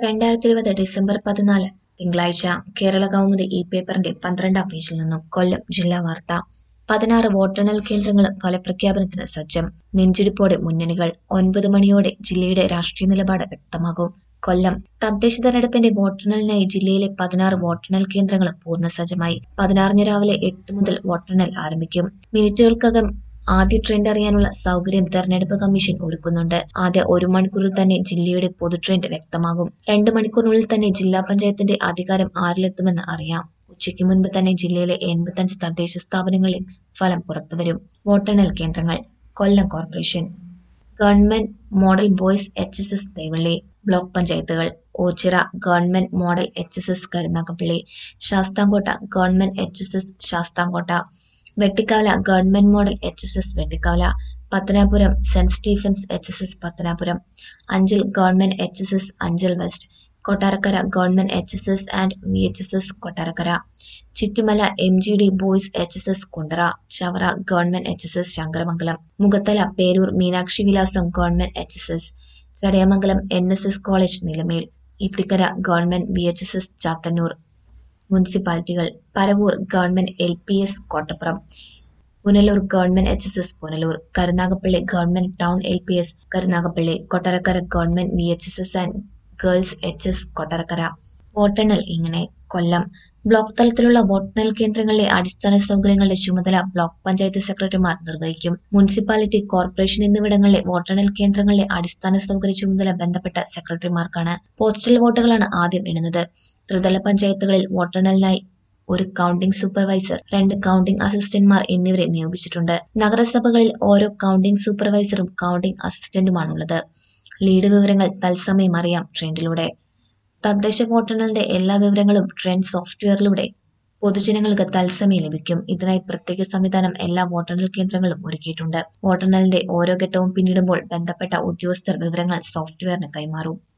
രണ്ടായിരത്തി ഇരുപത് ഡിസംബർ പതിനാല് തിങ്കളാഴ്ച കേരള കൗമുദി ഈ പേപ്പറിന്റെ പന്ത്രണ്ടാം പേജിൽ നിന്നും കൊല്ലം ജില്ലാ വാർത്ത പതിനാറ് വോട്ടെണ്ണൽ കേന്ദ്രങ്ങളും ഫലപ്രഖ്യാപനത്തിന് സജ്ജം നെഞ്ചിടിപ്പോടെ മുന്നണികൾ ഒൻപത് മണിയോടെ ജില്ലയുടെ രാഷ്ട്രീയ നിലപാട് വ്യക്തമാകും കൊല്ലം തദ്ദേശ തെരഞ്ഞെടുപ്പിന്റെ വോട്ടെണ്ണലിനായി ജില്ലയിലെ പതിനാറ് വോട്ടെണ്ണൽ കേന്ദ്രങ്ങളും പൂർണ്ണസജ്ജമായി പതിനാറിന് രാവിലെ എട്ട് മുതൽ വോട്ടെണ്ണൽ ആരംഭിക്കും മിനിറ്റുകൾക്കകം ആദ്യ ട്രെൻഡ് അറിയാനുള്ള സൗകര്യം തെരഞ്ഞെടുപ്പ് കമ്മീഷൻ ഒരുക്കുന്നുണ്ട് ആദ്യ ഒരു മണിക്കൂറിൽ തന്നെ ജില്ലയുടെ പൊതു ട്രെൻഡ് വ്യക്തമാകും രണ്ട് മണിക്കൂറിനുള്ളിൽ തന്നെ ജില്ലാ പഞ്ചായത്തിന്റെ അധികാരം ആരിലെത്തുമെന്ന് അറിയാം ഉച്ചയ്ക്ക് മുൻപ് തന്നെ ജില്ലയിലെ എൺപത്തഞ്ച് തദ്ദേശ സ്ഥാപനങ്ങളിൽ ഫലം പുറത്തുവരും വോട്ടെണ്ണൽ കേന്ദ്രങ്ങൾ Kollam corporation government model boys H S S Thevally block പഞ്ചായത്തുകൾ Ochira government model H S S Karunagappally Sasthamkotta government H S S Sasthamkotta Vettikkavala government model H S S Vettikkavala Pathanapuram saint Stephen's H S S Pathanapuram Anchal government H S S Anchal west Kottarakkara government H S S and V H S S Kottarakkara Chuttumala M G D boys H S S Kundara Chavara government H S S Sankaramangalam Mukhathala Peroor Meenakshi Vilasam government H S S Chadayamangalam N S S college Nilamel Ithikkara government V H S S Chathannoor മുനിസിപ്പാലിറ്റികൾ Paravur government L P S Kottappuram Punalur government H S S Punalur Karunagappally government town L P S Karunagappally Kottarakkara government V H S S and girls H S Kottarakkara വോട്ടെണ്ണൽ ഇങ്ങനെ കൊല്ലം block തലത്തിലുള്ള വോട്ടെണ്ണൽ കേന്ദ്രങ്ങളിലെ അടിസ്ഥാന സൗകര്യങ്ങളുടെ ചുമതല block panchayat സെക്രട്ടറിമാർ നിർവഹിക്കും മുനിസിപ്പാലിറ്റി കോർപ്പറേഷൻ എന്നിവിടങ്ങളിലെ വോട്ടെണ്ണൽ കേന്ദ്രങ്ങളിലെ അടിസ്ഥാന സൗകര്യ ചുമതല ബന്ധപ്പെട്ട സെക്രട്ടറിമാർക്കാണ് പോസ്റ്റൽ വോട്ടുകളാണ് ആദ്യം എണ്ണുന്നത് ത്രിതല പഞ്ചായത്തുകളിൽ വോട്ടെണ്ണലിനായി ഒരു കൗണ്ടിംഗ് സൂപ്പർവൈസർ രണ്ട് കൗണ്ടിംഗ് അസിസ്റ്റന്റ്മാർ എന്നിവരെ നിയോഗിച്ചിട്ടുണ്ട് നഗരസഭകളിൽ ഓരോ കൗണ്ടിംഗ് സൂപ്പർവൈസറും കൗണ്ടിംഗ് അസിസ്റ്റന്റുമാണുള്ളത് ലീഡ് വിവരങ്ങൾ തത്സമയം അറിയാം ട്രെൻഡിലൂടെ തദ്ദേശ വോട്ടെണ്ണലിന്റെ എല്ലാ വിവരങ്ങളും ട്രെൻഡ് സോഫ്റ്റ്വെയറിലൂടെ പൊതുജനങ്ങൾക്ക് തത്സമയം ലഭിക്കും ഇതിനായി പ്രത്യേക സംവിധാനം എല്ലാ വോട്ടെണ്ണൽ കേന്ദ്രങ്ങളും ഒരുക്കിയിട്ടുണ്ട് വോട്ടെണ്ണലിന്റെ ഓരോ ഘട്ടവും പിന്നിടുമ്പോൾ ബന്ധപ്പെട്ട ഉദ്യോഗസ്ഥർ വിവരങ്ങൾ സോഫ്റ്റ്വെയറിന് കൈമാറും